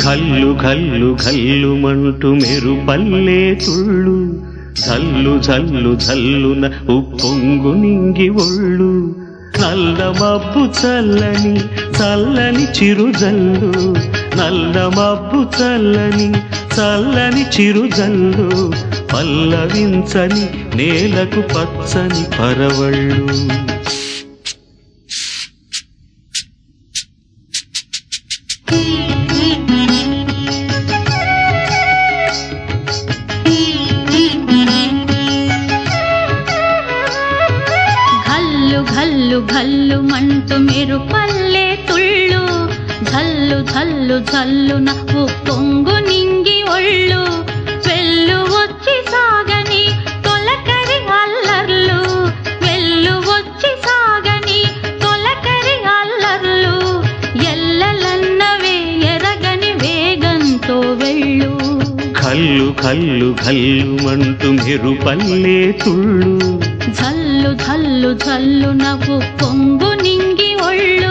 ఘల్లు ఘల్లు ఘల్లు మంటూ మెరుపల్లే తుళ్ళు జల్లు జల్లు జల్లున ఉప్పొంగు నింగి ఒళ్ళు నల్ల మబ్బు చల్లని చల్లని చిరుజల్లు నల్ల మబ్బు చల్లని చల్లని చిరుజల్లు పల్లవించని నేలకు పచ్చని పరవళ్ళు ఘల్లు ఘల్లు ఘల్లు మంటూ మీరు పల్లె తుళ్ళు ఝల్లు ఝల్లు ఝల్లున పొంగు నింగి ఒళ్ళు వెళ్ళు వచ్చి సాగని తొలకరి అల్లర్లు వెళ్ళు వచ్చి సాగని తొలకరి అల్లర్లు ఎల్లలన్నవే ఎరగని వేగంతో వెళ్ళు కల్లు కల్లు కల్లు మంటూ మెరుపల్లే తుళ్ళు ఝల్లు ఝల్లు ఝల్లు నవ్వు పొంగు నింగి ఒళ్ళు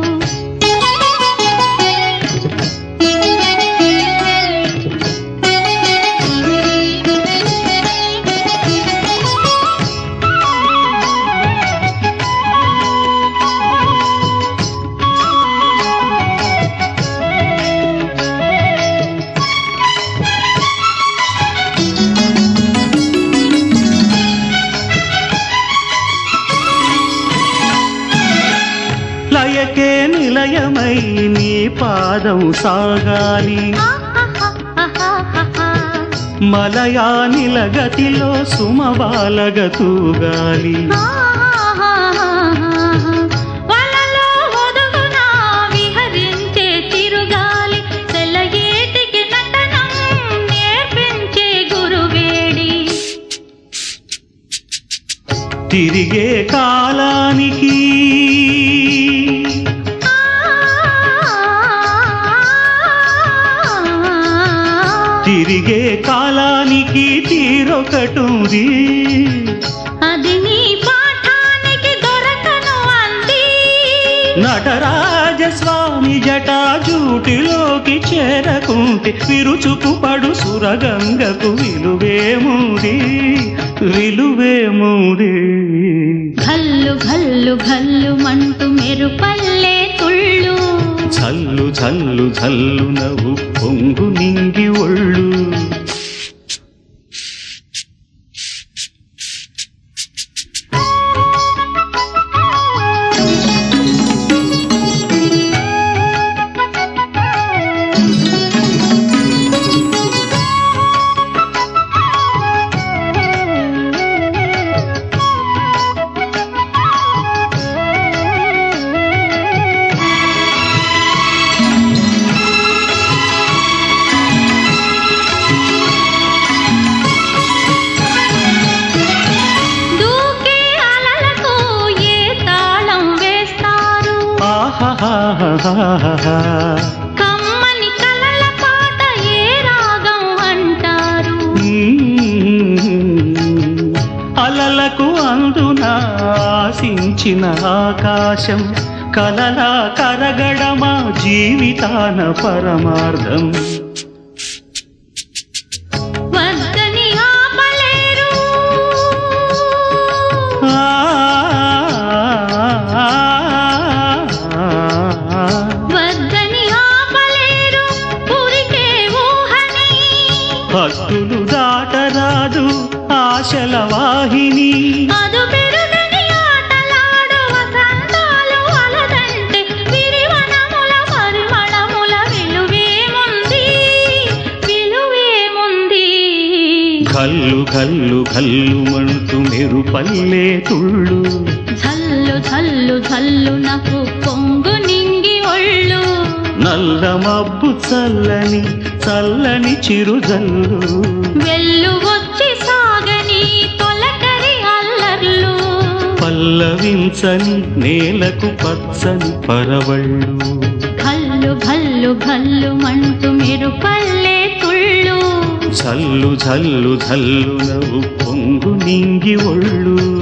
లయకే నిలయమై నీ పాదం సాగాలి ఆహాహాహాహాహా. మలయా నిలగతిలో సుమబాలగతూగాలి ఆహాహాహాహా. వలలో ఒదుగున విహరించే చిరుగాలి సెలయేటికి నటనం నేర్పించే గురువేడి తిరిగే కాలానికి తిరిగే కాలానికి తీరొకటుంది అది నీ పాఠానికి దొరకను అంది నటరాజస్వామి జటాజూటిలోకి చేరకుంటే విరుచుకు పడు సురగంగకు విలువేముంది విలువేముంది ఘల్లు ఘల్లు ఘల్లు మంటూ మెరుపల్లే తుళ్ళు జల్లు జల్లు జల్లు నవ్వు పొంగు నింగి ఒళ్ళు దూకే అలలకు ఏ తాళం వేస్తారు ఆహాహాహాహా. కమ్మని కలల పాట ఏ రాగం అంటారు అలలకు అందున ఆశించిన ఆకాశం కలలా కరగడమా జీవితాన పరమార్థం వద్దని ఆపలేరు ఆ, వద్దని ఆపలేరు ఊరికే ఊహని భక్తులు దాటరాదు ఆశల వాహిని అదు పెరుగని ఆటలాడు వసంతాలు అలదంటే విరివనముల పరిమళముల విలువేముంది విలువేముంది కల్లు కల్లు కల్లు మంటూ మెరుపల్లే తుళ్ళు ఝల్లు ఝల్లు ఝల్లు నాకు పొంగు నింగి ఒళ్ళు నల్ల మబ్బు చల్లని చల్లని చిరుజల్లు వెళ్ళు వచ్చి సాగని తొలకరి అల్లర్లు పల్లవించని నేలకు పచ్చని పరవళ్ళు ఘల్లు ఘల్లు ఘల్లు మంటూ మీరు పల్లె తుళ్ళు జల్లు జల్లు జల్లు నవ్వు పొంగు నింగి ఒళ్ళు